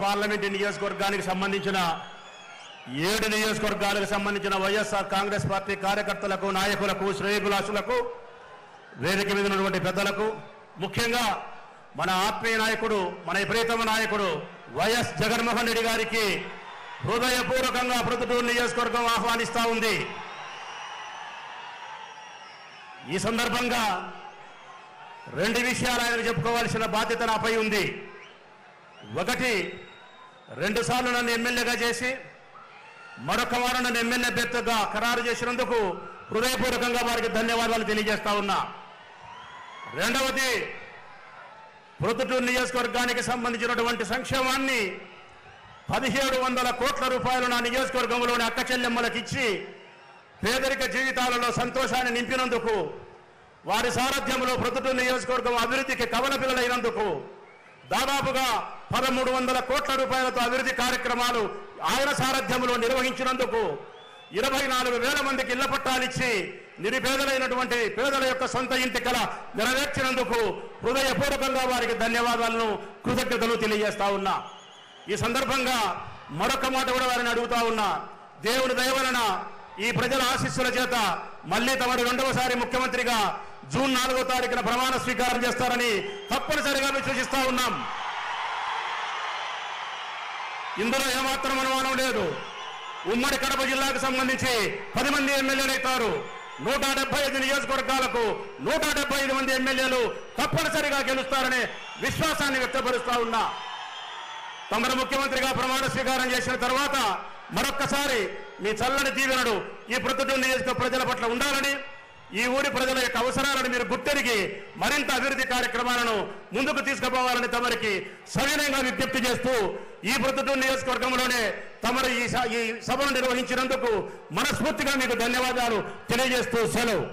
parliament నియోజకవర్గానికి సంబంధించిన ఏడు నియోజకవర్గాలకు సంబంధించిన వైఎస్ఆర్ కాంగ్రెస్ పార్టీ కార్యకర్తలకు నాయకులకు శ్రేయకులాసులకు వేదిక మీద ఉన్నటువంటి పెద్దలకు ముఖ్యంగా మన ఆత్మీయ నాయకుడు మన ప్రియతమ నాయకుడు వైఎస్ జగన్మోహన్ రెడ్డి గారికి హృదయపూర్వకంగా ప్రొద్దుటూరు నియోజకవర్గం ఆహ్వానిస్తా ఉంది ఈ సందర్భంగా రెండు విషయాలు ఆయనకు చెప్పుకోవాల్సిన బాధ్యత నాపై ఉంది ఒకటి రెండుసార్లు నన్ను ఎమ్మెల్యేగా చేసి మరొక వారం నన్ను ఎమ్మెల్యే అభ్యర్థిగా ఖరారు చేసినందుకు హృదయపూర్వకంగా వారికి ధన్యవాదాలు తెలియజేస్తా ఉన్నా రెండవది ప్రొద్దుటూరు నియోజకవర్గానికి సంబంధించినటువంటి సంక్షేమాన్ని పదిహేడు వందల కోట్ల రూపాయలు నా నియోజకవర్గంలోని అక్క చెల్లెమ్మలకు ఇచ్చి పేదరిక జీవితాలలో సంతోషాన్ని నింపినందుకు వారి సారథ్యంలో ప్రొద్దుటూరు నియోజకవర్గం అభివృద్ధికి కవల పిల్లలైనందుకు దాదాపుగా పదమూడు వందల కోట్ల రూపాయలతో అభివృద్ధి కార్యక్రమాలు ఆయన సారథ్యంలో నిర్వహించినందుకు ఇరవై నాలుగు వేల మందికి ఇళ్ల పట్టాలిచ్చి నిరుపేదలైనటువంటి పేదల యొక్క సొంత ఇంటి కల నెరవేర్చినందుకు హృదయపూర్వకంగా వారికి ధన్యవాదాలను కృతజ్ఞతలు తెలియజేస్తా ఉన్నా ఈ సందర్భంగా మరొక మాట కూడా వారిని అడుగుతా ఉన్నా దేవుని దయ వలన ఈ ప్రజల ఆశీస్సుల చేత మళ్ళీ తమరు రెండవసారి ముఖ్యమంత్రిగా జూన్ నాలుగో తారీఖున ప్రమాణ స్వీకారం చేస్తారని తప్పనిసరిగా విశ్వసిస్తా ఉన్నాం ఇందులో ఏమాత్రం అనుమానం లేదు ఉమ్మడి కడప జిల్లాకు సంబంధించి పది మంది ఎమ్మెల్యేలు అవుతారు నూట డెబ్బై ఐదు నియోజకవర్గాలకు నూట డెబ్బై ఐదు మంది ఎమ్మెల్యేలు తప్పనిసరిగా గెలుస్తారనే విశ్వాసాన్ని వ్యక్తపరుస్తా ఉన్నా తమరు ముఖ్యమంత్రిగా ప్రమాణ స్వీకారం చేసిన తర్వాత మరొక్కసారి మీ చల్లని దీవెనడు ఈ ప్రొద్దుటూరు నియోజక ప్రజల పట్ల ఉండాలని ఈ ఊరి ప్రజల యొక్క అవసరాలను మీరు గుర్తెరిగి మరింత అభివృద్ధి కార్యక్రమాలను ముందుకు తీసుకుపోవాలని తమరికి సవినయంగా విజ్ఞప్తి చేస్తూ ఈ ప్రొద్దుటూరు నియోజకవర్గంలోనే తమరు ఈ స- ఈ సభను నిర్వహించినందుకు మనస్ఫూర్తిగా మీకు ధన్యవాదాలు తెలియజేస్తూ సెలవు